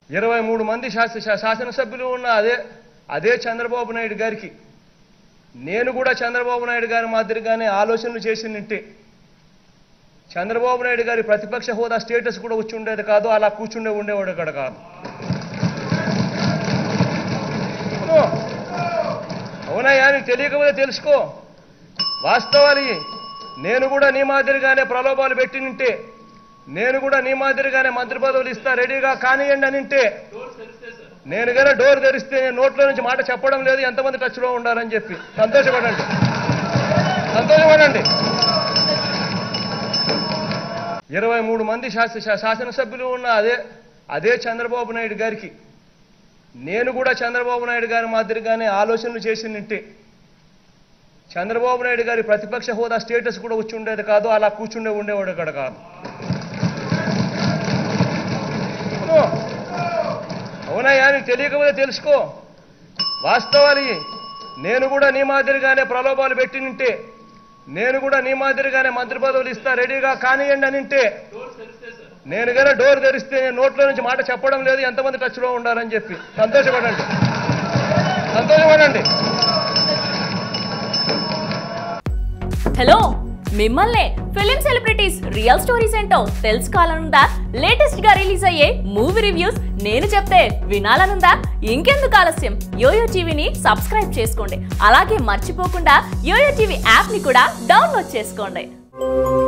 ఇరవై మూడు మంది శాస శా- శాసనసభ్యులు ఉన్న అదే అదే చంద్రబాబు నాయుడు గారికి నేను కూడా చంద్రబాబు నాయుడు గారి మాదిరిగానే ఆలోచనలు చేసి నింటే చంద్రబాబు నాయుడు గారి ప్రతిపక్ష హోదా స్టేటస్ కూడా వచ్చి ఉండేది కాదు అలా కూర్చుండే ఉండేవాడు ఇక్కడ కాదు అవును. అవునయ్యా నీకు తెలియకపోతే తెలుసుకో వాస్తవాలు ఇవి. నేను కూడా నీ మాదిరిగానే ప్రలోభాలు పెట్టి నింటే నేను కూడా నీ మాదిరిగానే మంత్రి పదవులు ఇస్తా రెడీగా కానియండి అని నింటే నేను కనుక డోర్ తెరిస్తే నేను నోట్లో నుంచి మాట చెప్పడం లేదు ఎంతమంది టచ్లో ఉండాలని చెప్పి సంతోషపడండి సంతోషపడండి ఇరవై మూడు మంది శాస శా- శాసనసభ్యులు ఉన్న అదే అదే చంద్రబాబు నాయుడు గారికి నేను కూడా చంద్రబాబు నాయుడు గారి మాదిరిగానే ఆలోచనలు చేసి నింటే చంద్రబాబు నాయుడు గారి ప్రతిపక్ష హోదా స్టేటస్ కూడా వచ్చి ఉండేది కాదు అలా కూర్చుండే ఉండేవాడు ఇక్కడ కాదు అవును. అవునయ్యా నీకు తెలియకపోతే తెలుసుకో వాస్తవాలు ఇవి. నేను కూడా నీ మాదిరిగానే ప్రలోభాలు పెట్టి నింటే నేను కూడా నీ మాదిరిగానే మంత్రి పదవులు ఇస్తా రెడీగా కానియండి అని నింటే నేను కనుక డోర్ తెరిస్తే నేను నోట్లో నుంచి మాట చెప్పడం లేదు ఎంతమంది టచ్లో ఉండాలని చెప్పి సంతోషపడండి సంతోషపడండి హలో మిమ్మల్నే ఫిలిం సెలబ్రిటీస్ రియల్ స్టోరీస్ ఏంటో తెలుసుకోవాలనుందా లేటెస్ట్ గా రిలీజ్ అయ్యే మూవీ రివ్యూస్ నేను చెప్తే వినాలనుందా ఇంకెందుకు ఆలస్యం యోయో టీవీని సబ్స్క్రైబ్ చేసుకోండి అలాగే మర్చిపోకుండా యోయో టీవీ యాప్ ని కూడా డౌన్లోడ్ చేసుకోండి